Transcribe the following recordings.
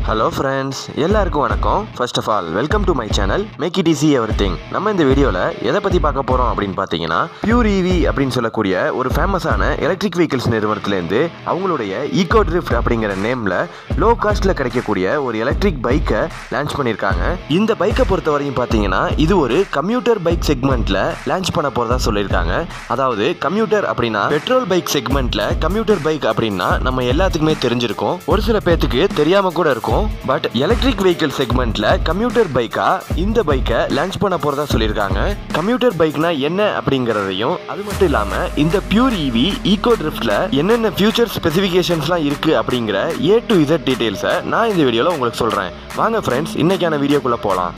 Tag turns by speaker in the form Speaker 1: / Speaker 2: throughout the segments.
Speaker 1: hello friends எல்லாருக்கும் வணக்கம் first of all welcome to my channel make it easy everything நம்ம இந்த வீடியோவில் எதை பற்றி பார்க்க போகிறோம் அப்படின்னு பார்த்தீங்கன்னா பியூர் ஈவி அப்படின்னு சொல்லக்கூடிய ஒரு ஃபேமஸான எலக்ட்ரிக் வெஹிக்கிள்ஸ் நிறுவனத்துலேருந்து அவங்களுடைய ஈகோ ட்ரிஃப்ட் அப்படிங்கிற நேமில் லோ காஸ்ட்டில் கிடைக்கக்கூடிய ஒரு எலக்ட்ரிக் பைக்கை லான்ச் பண்ணியிருக்காங்க இந்த பைக்கை பொறுத்த வரையும் பார்த்தீங்கன்னா இது ஒரு கம்யூட்டர் பைக் செக்மெண்ட்டில் லான்ச் பண்ண போகிறதா சொல்லியிருக்காங்க அதாவது கம்யூட்டர் அப்படின்னா பெட்ரோல் பைக் செக்மெண்ட்டில் கம்யூட்டர் பைக் அப்படின்னா நம்ம எல்லாத்துக்குமே தெரிஞ்சிருக்கும் ஒரு சில பேத்துக்கு தெரியாம கூட இருக்கும் பட் எலக்ட்ரிக் வெஹிக்கிள் செக்மெண்ட்ல கம்யூட்டர் பைக்கா இந்த பைக்கை லான்ச் பண்ண போறதா சொல்லியிருக்காங்க கம்யூட்டர் பைக்னா என்ன அப்படிங்கறதையும் அது மட்டும் இல்லாம இந்த பியூர் இவி ஈகோ ட்ரிஃப்ட்ல என்னென்ன ஃபியூச்சர் ஸ்பெசிஃபிகேஷன்ஸ்லாம் இருக்கு அப்படிங்கிற ஏ டு இசட் டீடைல்ஸை நான் இந்த வீடியோல உங்களுக்கு சொல்றேன் வாங்க ஃப்ரெண்ட்ஸ் இன்னைக்கான வீடியோக்குள்ள போலாம்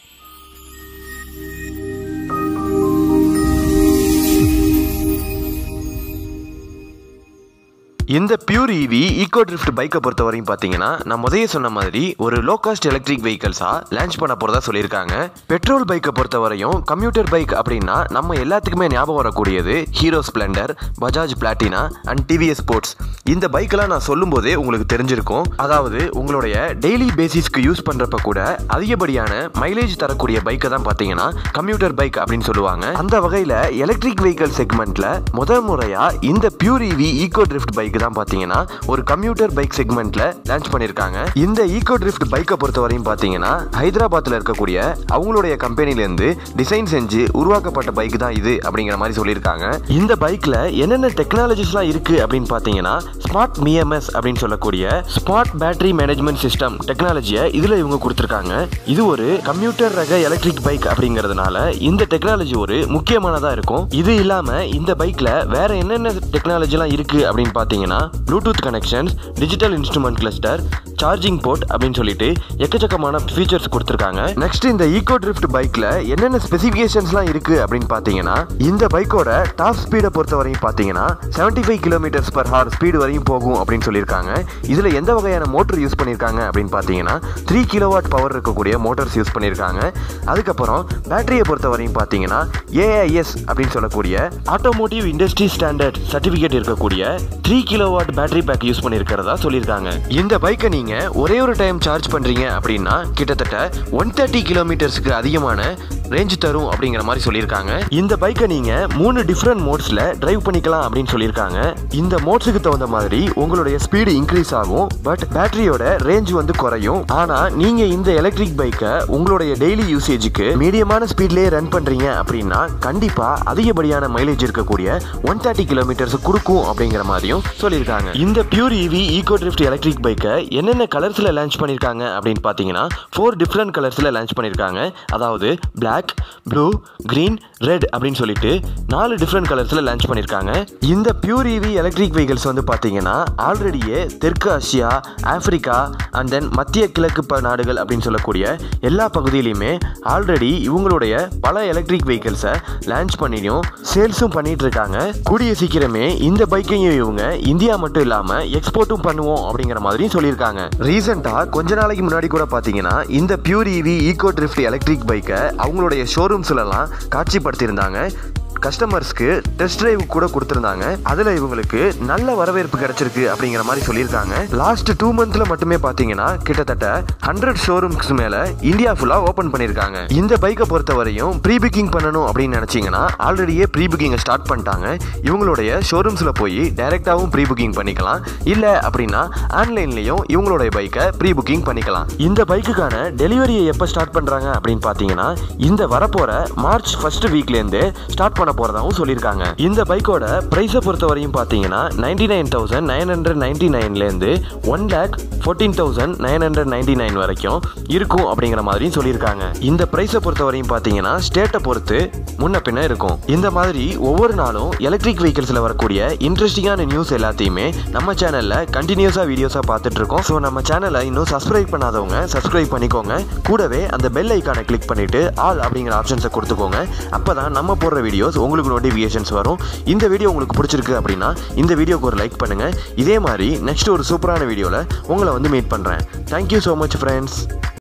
Speaker 1: இந்த பியூர் இவி ஈகோ ட்ரிஃப்ட் பைக்கை பொறுத்த வரையும் பார்த்தீங்கன்னா நான் முதல்ல சொன்ன மாதிரி ஒரு லோ காஸ்ட் எலக்ட்ரிக் வெஹிக்கல்ஸாக லான்ச் பண்ண போகிறதா சொல்லியிருக்காங்க பெட்ரோல் பைக்கை பொறுத்த வரையும் கம்யூட்டர் பைக் அப்படின்னா நம்ம எல்லாத்துக்குமே ஞாபகம் வரக்கூடியது Hero Splendor Bajaj Platina and TVS sports இந்த பைக்கெல்லாம் நான் சொல்லும்போதே உங்களுக்கு தெரிஞ்சிருக்கும் அதாவது உங்களுடைய டெய்லி பேசிஸ்க்கு யூஸ் பண்ணுறப்ப கூட அதிகப்படியான மைலேஜ் தரக்கூடிய பைக்கை தான் பார்த்தீங்கன்னா கம்யூட்டர் பைக் அப்படின்னு சொல்லுவாங்க அந்த வகையில் எலக்ட்ரிக் வெஹிக்கல் செக்மெண்ட்டில் முதல் முறையாக இந்த Pure EV Eco Drift bike தான் பார்த்தீங்கன்னா ஒரு கம்யூட்டர் பைக் செக்மெண்ட்ல லான்ச் பண்ணியிருக்காங்க இந்த ஈகோ ட்ரிஃப்ட் பைக்கை பொறுத்த வரையும் பார்த்தீங்கன்னா ஹைதராபாத்தில் இருக்கக்கூடிய அவங்களுடைய கம்பெனிலேருந்து டிசைன் செஞ்சு உருவாக்கப்பட்ட பைக் தான் இது அப்படிங்கிற மாதிரி சொல்லியிருக்காங்க இந்த பைக்கில் என்னென்ன டெக்னாலஜிஸ்லாம் இருக்கு அப்படின்னு பார்த்தீங்கன்னா ஸ்மார்ட் மிஎம்எஸ் அப்படின்னு சொல்லக்கூடிய ஸ்மார்ட் பேட்டரி மேனேஜ்மெண்ட் சிஸ்டம் டெக்னாலஜியை இதில் இவங்க கொடுத்துருக்காங்க இது ஒரு கம்யூட்டர் ரக எலக்ட்ரிக் பைக் அப்படிங்கிறதுனால இந்த டெக்னாலஜி ஒரு முக்கியமானதாக இருக்கும் இது இல்லாமல் இந்த பைக்கில் வேற என்னென்ன டெக்னாலஜிலாம் இருக்கு அப்படின்னு பார்த்தீங்கன்னா Bluetooth connections digital instrument cluster charging port அப்படின்னு சொல்லிட்டு எக்கச்சக்கமான ஃபீச்சர்ஸ் கொடுத்துருக்காங்க நெக்ஸ்ட் இந்த ஈகோ ட்ரிஃப்ட் பைக்ல என்னென்ன ஸ்பெசிஃபிகேஷன்ஸ்லாம் இருக்கு அப்படின்னு பார்த்தீங்கன்னா இந்த பைக்கோட டாப் ஸ்பீடை பொறுத்த வரையும் பார்த்தீங்கன்னா seventy five kilometres per hour speed வரையும் போகும் அப்படின்னு சொல்லியிருக்காங்க இதில் எந்த வகையான மோட்டர் யூஸ் பண்ணியிருக்காங்க அப்படின்னு பார்த்தீங்கன்னா த்ரீ கிலோவாட் பவர் இருக்கக்கூடிய மோட்டர்ஸ் யூஸ் பண்ணியிருக்காங்க அதுக்கப்புறம் பேட்டரியை பொறுத்த வரையும் பார்த்தீங்கன்னா ஏஐஎஸ் அப்படின்னு சொல்லக்கூடிய ஆட்டோமோட்டிவ் இண்டஸ்ட்ரி ஸ்டாண்டர்ட் சர்டிஃபிகேட் இருக்கக்கூடிய three kilowatt battery pack use பண்ணியிருக்கிறதா சொல்லியிருக்காங்க இந்த பைக்கை நீங்க ஒரே ஒரு டைம் சார்ஜ் பண்றீங்க அப்படின்னா கிட்டத்தட்ட ஒன் தேர்ட்டி கிலோமீட்டர்ஸ்க்கு அதிகமான ரேஞ்ச் தரும் அப்படிங்கிற மாதிரி சொல்லியிருக்காங்க இந்த பைக்கை நீங்க மூணு டிஃப்ரெண்ட் மோட்ஸ்ல டிரைவ் பண்ணிக்கலாம் அப்படின்னு சொல்லியிருக்காங்க இந்த மோட்ஸுக்கு தகுந்த மாதிரி உங்களுடைய ஸ்பீடு இன்க்ரீஸ் ஆகும் பட் பேட்டரியோட ரேஞ்ச் வந்து குறையும் ஆனா நீங்க இந்த எலக்ட்ரிக் பைக்கை உங்களுடைய டெய்லி யூசேஜுக்கு மீடியமான ஸ்பீட்லேயே ரன் பண்றீங்க அப்படின்னா கண்டிப்பா அதிகப்படியான மைலேஜ் இருக்கக்கூடிய ஒன் தேர்ட்டி கிலோமீட்டர்ஸ் கொடுக்கும் அப்படிங்கிற மாதிரியும் சொல்லியிருக்காங்க இந்த Pure EV Eco Drift electric பைக்கை என்னென்ன கலர்ஸில் லான்ச் பண்ணியிருக்காங்க அப்படின்னு பார்த்தீங்கன்னா ஃபோர் டிஃப்ரெண்ட் கலர்ஸில் லான்ச் பண்ணியிருக்காங்க அதாவது பிளாக் ப்ளூ கிரீன் ரெட் அப்படின்னு சொல்லிட்டு நாலு டிஃப்ரெண்ட் கலர்ஸில் லான்ச் பண்ணியிருக்காங்க இந்த பியூர் இவி எலக்ட்ரிக் வெஹிக்கிள்ஸ் வந்து பார்த்தீங்கன்னா ஆல்ரெடியே தெற்கு ஆசியா ஆப்பிரிக்கா அண்ட் தென் மத்திய கிழக்கு ப நாடுகள் அப்படின்னு சொல்லக்கூடிய எல்லா பகுதியிலையுமே ஆல்ரெடி இவங்களுடைய பல எலக்ட்ரிக் வெஹிக்கிள்ஸை லான்ச் பண்ணியும் சேல்ஸும் பண்ணிட்டு இருக்காங்க கூடிய சீக்கிரமே இந்த பைக்கையும் இவங்க இந்தியா மட்டும் இல்லாமல் எக்ஸ்போர்ட்டும் பண்ணுவோம் அப்படிங்கிற மாதிரியும் சொல்லியிருக்காங்க ரீசெண்டாக கொஞ்ச நாளைக்கு முன்னாடி கூட பார்த்தீங்கன்னா இந்த Pure EV Eco Drift electric பைக்கை அவங்களுடைய ஷோரூம்ஸ்லலாம் காட்சிப்படுத்தியிருந்தாங்க கஸ்டமர்ஸ்க்கு டெஸ்ட் டிரைவ் கூட கொடுத்துருந்தாங்க அதில் இவங்களுக்கு நல்ல வரவேற்பு கிடைச்சிருக்கு அப்படிங்கிற மாதிரி சொல்லியிருக்காங்க லாஸ்ட் டூ மந்த்ல மட்டுமே பார்த்தீங்கன்னா கிட்டத்தட்ட ஹண்ட்ரட் ஷோரூம்ஸ் மேலே இந்தியா ஃபுல்லாக ஓப்பன் பண்ணியிருக்காங்க இந்த பைக்கை பொறுத்த வரையும் ப்ரீ புக்கிங் பண்ணணும் அப்படின்னு நினச்சிங்கன்னா ஆல்ரெடியே ப்ரீ புக்கிங்கை ஸ்டார்ட் பண்ணிட்டாங்க இவங்களுடைய ஷோரூம்ஸில் போய் டைரெக்டாகவும் ப்ரீ புக்கிங் பண்ணிக்கலாம் இல்லை அப்படின்னா ஆன்லைன்லேயும் இவங்களுடைய பைக்கை ப்ரீ புக்கிங் பண்ணிக்கலாம் இந்த பைக்குக்கான டெலிவரியை எப்போ ஸ்டார்ட் பண்ணுறாங்க அப்படின்னு பார்த்தீங்கன்னா இந்த வரப்போகிற மார்ச் ஃபர்ஸ்ட் வீக்லேருந்து ஸ்டார்ட் பண்ண போகிறதாகவும் சொல்லியிருக்காங்க இந்த பைக்கோட ப்ரைஸை பொறுத்த வரையும் பார்த்தீங்கன்னா ninety nine thousand nine hundred ninety நைன்லேருந்து one lakh fourteen thousand nine hundred ninety nine வரைக்கும் இருக்கும் அப்படிங்கிற மாதிரியும் சொல்லியிருக்காங்க இந்த ப்ரைஸை பொறுத்த வரையும் பார்த்தீங்கன்னா ஸ்டேட்டை பொறுத்து முன்ன பின்ன இருக்கும் இந்த மாதிரி ஒவ்வொரு நாளும் எலக்ட்ரிக் வெஹிக்கிள்ஸில் வரக்கூடிய இன்ட்ரெஸ்டிங்கான நியூஸ் எல்லாத்தையுமே நம்ம சேனலில் கண்டினியூஸாக வீடியோஸாக பார்த்துட்டு இருக்கோம் ஸோ நம்ம சேனலை இன்னும் சப்ஸ்கிரைப் பண்ணாதவங்க சப்ஸ்கிரைப் பண்ணிக்கோங்க கூடவே அந்த பெல் ஐக்கானை கிளிக் பண்ணிட்டு ஆல் அப்படிங்கிற ஆப்ஷன்ஸை கொடுத்துக்கோங்க அப்போ தான் நம்ம போடுற வீடியோஸ் உங்களுக்கு நோட்டிஃபிகேஷன்ஸ் வரும் இந்த வீடியோ உங்களுக்கு பிடிச்சிருக்கு அப்படின்னா இந்த வீடியோக்கு ஒரு லைக் பண்ணுங்கள் இதே மாதிரி நெக்ஸ்ட் ஒரு சூப்பரான வீடியோவில் உங்களை வந்து மீட் பண்ணுறேன் தேங்க்யூ ஸோ மச் ஃப்ரெண்ட்ஸ்